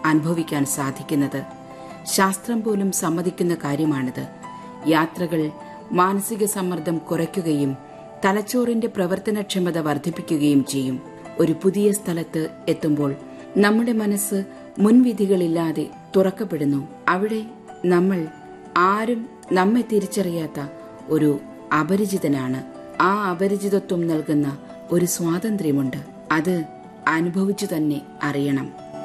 അനുഭവിക്കാൻ സാധിക്കുന്നത് ശാസ്ത്രം പോലും സമ്മതിക്കുന്ന കാര്യമാണിത് യാത്രകൾ മാനസിക സമ്മർദ്ദം കുറയ്ക്കുകയും തലച്ചോറിന്റെ പ്രവർത്തനക്ഷമത വർദ്ധിപ്പിക്കുകയും ചെയ്യും ഒരു പുതിയ സ്ഥലത്ത് എത്തുമ്പോൾ നമ്മുടെ മനസ്സ് മുൻവിധികളില്ലാതെ തുറക്കപ്പെടുന്നു അവിടെ നമ്മൾ ആരും നമ്മെ തിരിച്ചറിയാത്ത ഒരു അപരിചിതനാണ് ആ അപരിചിതത്വം നൽകുന്ന ഒരു സ്വാതന്ത്ര്യമുണ്ട് അത് അനുഭവിച്ചു തന്നെ അറിയണം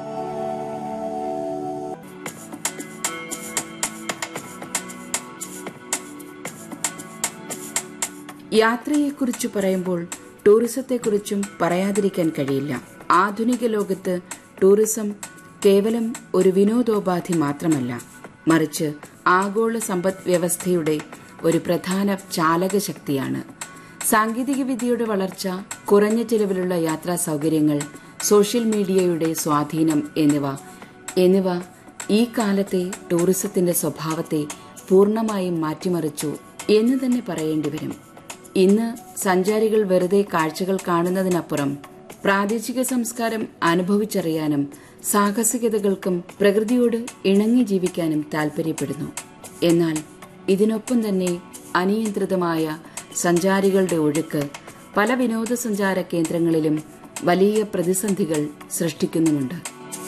യാത്രയെക്കുറിച്ച് പറയുമ്പോൾ ടൂറിസത്തെക്കുറിച്ചും പറയാതിരിക്കാൻ കഴിയില്ല ആധുനിക ലോകത്ത് ടൂറിസം കേവലം ഒരു വിനോദോപാധി മാത്രമല്ല മറിച്ച് ആഗോള സമ്പദ് വ്യവസ്ഥയുടെ ഒരു പ്രധാന ചാലകശക്തിയാണ് സാങ്കേതികവിദ്യയുടെ വളർച്ച കുറഞ്ഞ ചിലവിലുള്ള യാത്രാ സൗകര്യങ്ങൾ സോഷ്യൽ മീഡിയയുടെ സ്വാധീനം എന്നിവ എന്നിവ ഈ കാലത്തെ ടൂറിസത്തിന്റെ സ്വഭാവത്തെ പൂർണ്ണമായും മാറ്റിമറിച്ചു എന്ന് തന്നെ പറയേണ്ടി വരും ഇന്ന് സഞ്ചാരികൾ വെറുതെ കാഴ്ചകൾ കാണുന്നതിനപ്പുറം പ്രാദേശിക സംസ്കാരം അനുഭവിച്ചറിയാനും സാഹസികതകൾക്കും പ്രകൃതിയോട് ഇണങ്ങി ജീവിക്കാനും താൽപര്യപ്പെടുന്നു എന്നാൽ ഇതിനൊപ്പം തന്നെ അനിയന്ത്രിതമായ സഞ്ചാരികളുടെ ഒഴുക്ക് പല വിനോദസഞ്ചാര കേന്ദ്രങ്ങളിലും വലിയ പ്രതിസന്ധികൾ സൃഷ്ടിക്കുന്നുമുണ്ട്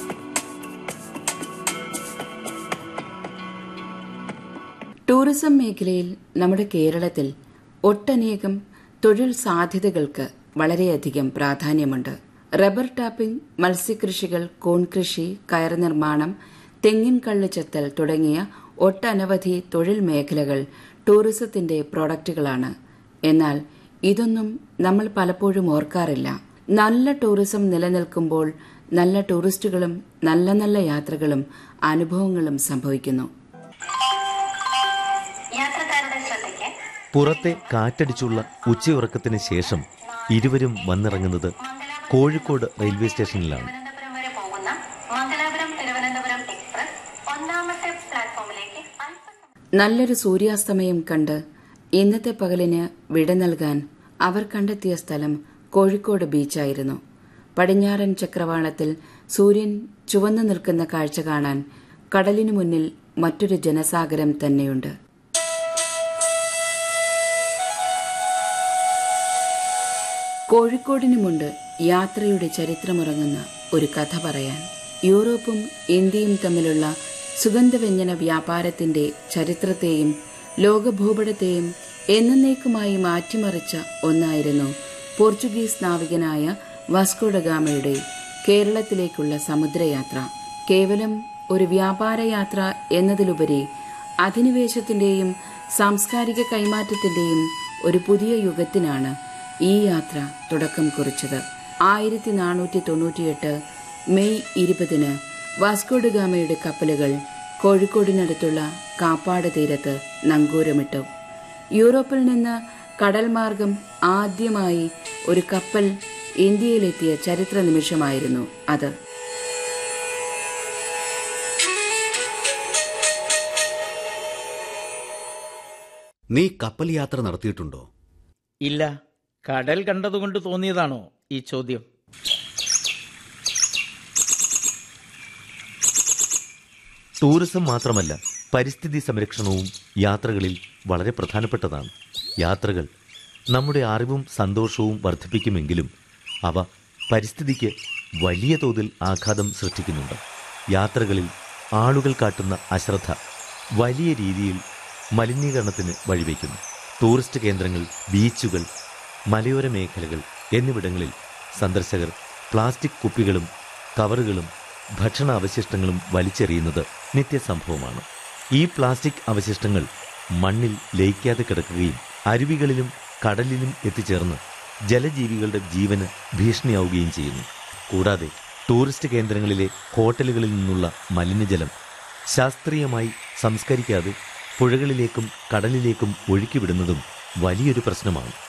ടൂറിസം മേഖലയിൽ നമ്മുടെ കേരളത്തിൽ ഒട്ടനേകം തൊഴിൽ സാധ്യതകൾക്ക് വളരെയധികം പ്രാധാന്യമുണ്ട് റബ്ബർ ടാപ്പിംഗ് മത്സ്യകൃഷികൾ കോൺകൃഷി കയർ നിർമ്മാണം തെങ്ങിൻ കള്ള് ചെത്തൽ തുടങ്ങിയ ഒട്ടനവധി തൊഴിൽ മേഖലകൾ ടൂറിസത്തിന്റെ പ്രോഡക്റ്റുകളാണ് എന്നാൽ ഇതൊന്നും നമ്മൾ പലപ്പോഴും ഓർക്കാറില്ല നല്ല ടൂറിസം നിലനിൽക്കുമ്പോൾ നല്ല ടൂറിസ്റ്റുകളും നല്ല നല്ല യാത്രകളും അനുഭവങ്ങളും സംഭവിക്കുന്നു യാത്രക്കാരുടെ ശ്രദ്ധയ്ക്ക് പുറത്തെ കാറ്റടിച്ചുള്ള ഉച്ചയുറക്കത്തിന് ശേഷം ഇരുവരും വന്നിറങ്ങുന്നത് കോഴിക്കോട് റെയിൽവേ സ്റ്റേഷനിലാണ് തിരുവനന്തപുരം വരെ പോകുന്ന മംഗലാപുരം തിരുവനന്തപുരം എക്സ്പ്രസ് ഒന്നാമത്തെ പ്ലാറ്റ്ഫോമിലേക്ക് അല്പസമയം നല്ലൊരു സൂര്യാസ്തമയം കണ്ട് ഇന്നത്തെ പകലിന് വിട നൽകാൻ അവർ കണ്ടെത്തിയ സ്ഥലം കോഴിക്കോട് ബീച്ചായിരുന്നു പടിഞ്ഞാറൻ ചക്രവാളത്തിൽ സൂര്യൻ ചുവന്നു നിൽക്കുന്ന കാഴ്ച കാണാൻ കടലിനു മുന്നിൽ മറ്റൊരു ജനസാഗരം തന്നെയുണ്ട് കോഴിക്കോടിനുമുണ്ട് യാത്രയുടെ ചരിത്രമുറങ്ങുന്ന ഒരു കഥ പറയാൻ യൂറോപ്പും ഇന്ത്യയും തമ്മിലുള്ള സുഗന്ധവ്യഞ്ജന വ്യാപാരത്തിന്റെ ചരിത്രത്തെയും ലോകഭൂപടത്തെയും എന്നേക്കുമായി മാറ്റിമറിച്ച ഒന്നായിരുന്നു പോർച്ചുഗീസ് നാവികനായ വാസ്കോഡഗാമയുടെ കേരളത്തിലേക്കുള്ള സമുദ്രയാത്ര കേവലം ഒരു വ്യാപാര യാത്ര എന്നതിലുപരി അധിനിവേശത്തിന്റെയും സാംസ്കാരിക കൈമാറ്റത്തിന്റെയും ഒരു പുതിയ യുഗത്തിനാണ് ഈ യാത്ര തുടക്കം കുറിച്ചത് ആയിരത്തി നാനൂറ്റി തൊണ്ണൂറ്റിയെട്ട് മെയ് ഇരുപതിന് വാസ്കോഡഗാമയുടെ കപ്പലുകൾ കോഴിക്കോടിനടുത്തുള്ള കാപ്പാട് തീരത്ത് നങ്കൂരമിട്ടു യൂറോപ്പിൽ നിന്ന് കടൽ മാർഗം ആദ്യമായി ഒരു കപ്പൽ ഇന്ത്യയിലെത്തിയ ചരിത്ര നിമിഷമായിരുന്നു അത് നീ കപ്പൽ യാത്ര നടത്തിയിട്ടുണ്ടോ ഇല്ല കടൽ കണ്ടതുകൊണ്ട് തോന്നിയതാണോ ഈ ചോദ്യം ടൂറിസം മാത്രമല്ല പരിസ്ഥിതി സംരക്ഷണവും യാത്രകളിൽ വളരെ പ്രധാനപ്പെട്ടതാണ് യാത്രകൾ നമ്മുടെ അറിവും സന്തോഷവും വർദ്ധിപ്പിക്കുമെങ്കിലും അവ പരിസ്ഥിതിക്ക് വലിയ തോതിൽ ആഘാതം സൃഷ്ടിക്കുന്നുണ്ട് യാത്രകളിൽ ആളുകൾ കാട്ടുന്ന അശ്രദ്ധ വലിയ രീതിയിൽ മലിനീകരണത്തിന് വഴിവെക്കുന്നു ടൂറിസ്റ്റ് കേന്ദ്രങ്ങൾ ബീച്ചുകൾ മലയോര മേഖലകൾ എന്നിവിടങ്ങളിൽ സന്ദർശകർ പ്ലാസ്റ്റിക് കുപ്പികളും കവറുകളും ഭക്ഷണ അവശിഷ്ടങ്ങളും വലിച്ചെറിയുന്നത് നിത്യസംഭവമാണ് ഈ പ്ലാസ്റ്റിക് അവശിഷ്ടങ്ങൾ മണ്ണിൽ ലയിക്കാതെ കിടക്കുകയും അരുവികളിലും കടലിലും എത്തിച്ചേർന്ന് ജലജീവികളുടെ ജീവന് ഭീഷണിയാവുകയും ചെയ്യുന്നു കൂടാതെ ടൂറിസ്റ്റ് കേന്ദ്രങ്ങളിലെ ഹോട്ടലുകളിൽ നിന്നുള്ള മലിനജലം ശാസ്ത്രീയമായി സംസ്കരിക്കാതെ പുഴകളിലേക്കും കടലിലേക്കും ഒഴുക്കിവിടുന്നതും വലിയൊരു പ്രശ്നമാണ്